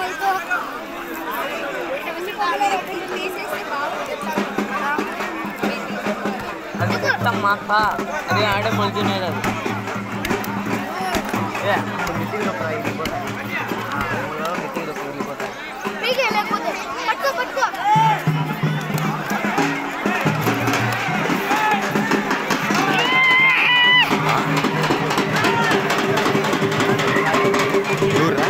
అది చెప్తాం మా అక్క అదే ఆడే మంచిగా అది ఏ మిట్టిలో వెళ్ళిపోతాయి మిట్టిలో వెళ్ళిపోతాయి పట్టుకో పట్టుకో దూరా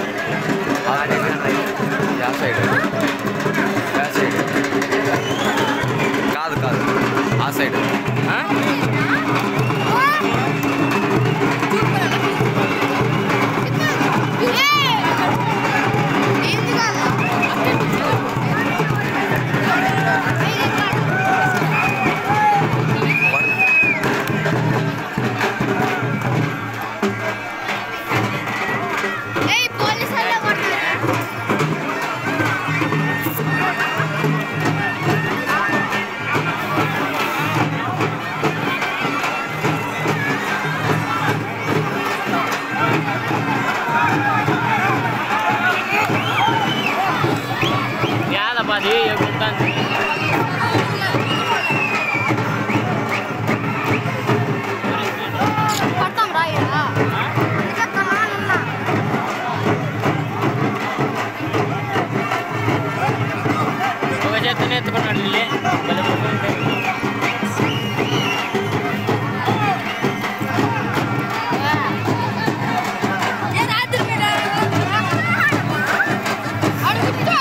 యా సైడ్ యా సైడ్ కాదు కాదు ఆ సైడ్ పోలీసు వాళ్ళ కొట్టారు యాదప్ప అది ఎగురుతాను పడతాం రా ఈడ. ఇంకా నాన్న. ఒక చేతిని ఎత్తుకున్నాడు లిల్లీ భలే పడుకుంటే. ఏ రాత్రి మీరు అడుగుతో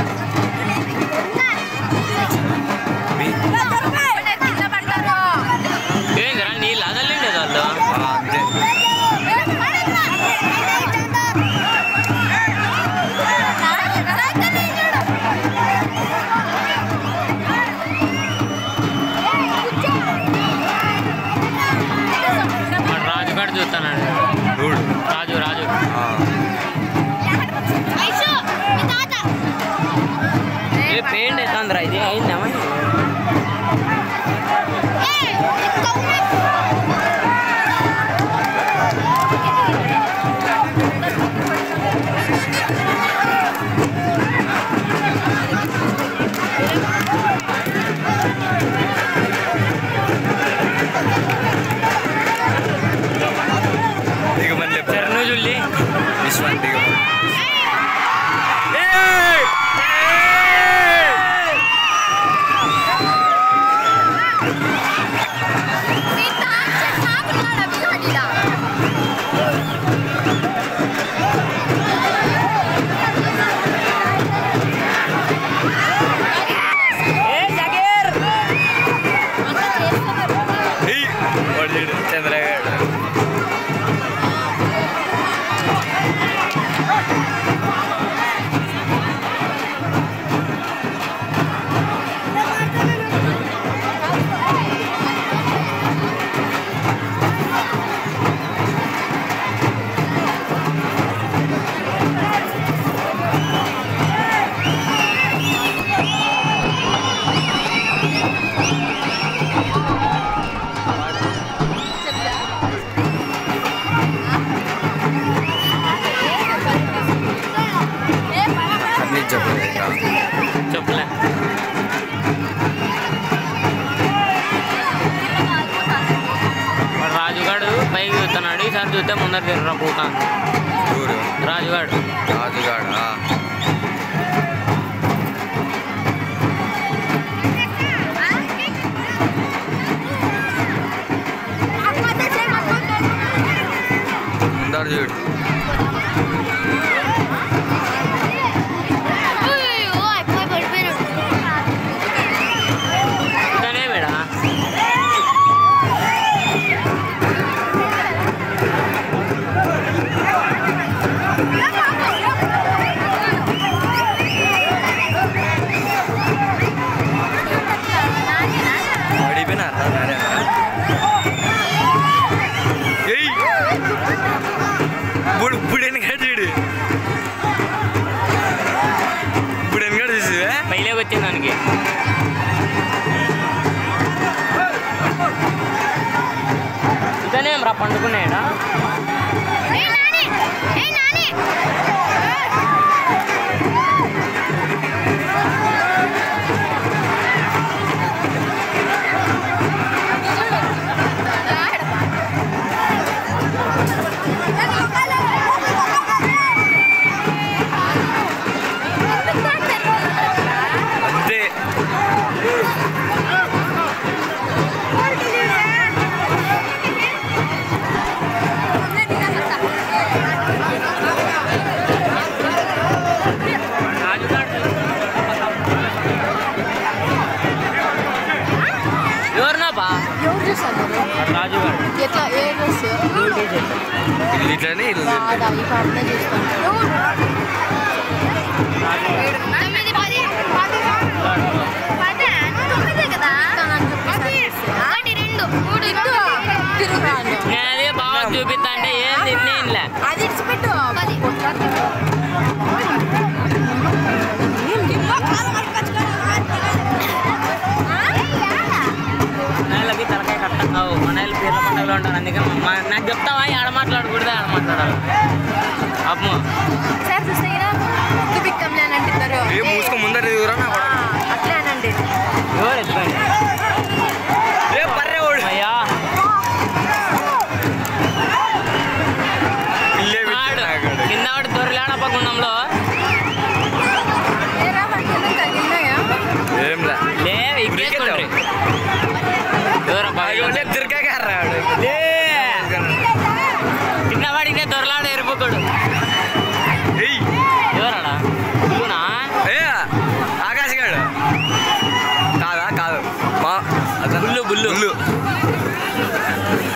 కింద పడతారు ఏందిరా నీళ్ళు అదలండి వాళ్ళు అంతే వాడు రాజు కాడ చూస్తానండి చూడు రాజు రాజు ఆ. ఏ పెయింట్ అవుతుందిరా ఇది అయిందేమో దిగమని చెప్పారు సరే నువ్వు చూడలే విశ్వాన్ దిగమని ఏయ్! వాడు చూడు, చంద్రగాడు అన్ని చెప్పలేదు ఇంకా చెప్పలే వాడు రాజుగాడు పైకి చూస్తున్నాడు ఈసారి చూస్తే ముందర తిర్రా పూక ఊరు రాజుగాడు రాజుగాడా ముందర చూడు ఇతనే మేడా పడిపోయినారా నారాయణ ఏయ్ ఇప్పుడు ఇప్పుడు వెనకాడు చూడు ఇప్పుడు వెనకాడు చూసివే పైలేకి వచ్చింది దానికి ఇతనేం రా పండుకున్నాడా ఏ నాని ఏ నాని రాజు గారు ఎట్లా ఏ డ్రెస్ వీళ్ళు ఇట్లనే వీళ్ళు రాదా ఈ పాటనే చూస్తాను తొమ్మిది పది పదే తొమ్మిదే కదా ఒకటి రెండు మూడు తిరుగురాను నేను అదే బాగా చూపిస్తా అంటే ఏం తిన్నేలే అది ఇడిచిపెట్టు పది. మనలకి తలకాయ కట్టవు మనల్ని పీర్ల పండుగలో ఉంటారు అందుకే మా- నాకు చెప్తావా ఆడ మాట్లాడకూడదు ఆడ మాట్లాడాలి అమ్మో సార్ చూస్తే చూపిస్తాంలే అని అంటున్నారు ఏ మూసుకో ముందర దిగురా నా ఆ, అట్లే అనండి ఎవరు ఎత్తుకోండి ఏ పర్రే ఓడు అయ్యా ఇల్లే ఆడు పెట్టాడు కింద వాడు దొరలాడప్ప గుండంలో ఏరా మనకి తగిలినాయా ఏంలా లే ఇప్పేసుకోండి దూరం అయ్యోనే తిరగకారాడు లే కింద వాడికి దొరలాడు ఎరుపుకోడు ఏయ్ ఎవరాడా నువ్వునా ఏ ఆకాశ్ గాడు కాదా కాదు మా బుల్లు బుల్లు బుల్లు